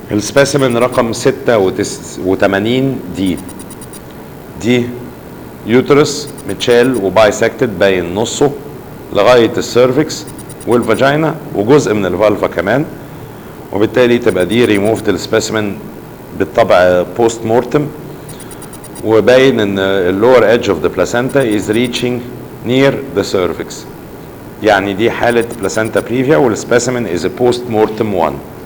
السبيسيمن رقم 86 دي دي يوترس متشال وبايسكتد باين نصه لغايه السيرفكس والفاجينا وجزء من الفالفا كمان وبالتالي تبقى دي ريموفد السبيسيمن بالطبع بوست مورتم وباين ان اللور ايدج اوف ذا بلاسنتا از ريتشنج نير ذا سيرفكس يعني دي حاله بلاسنتا بريفيا والسبيسيمن از بوست مورتم 1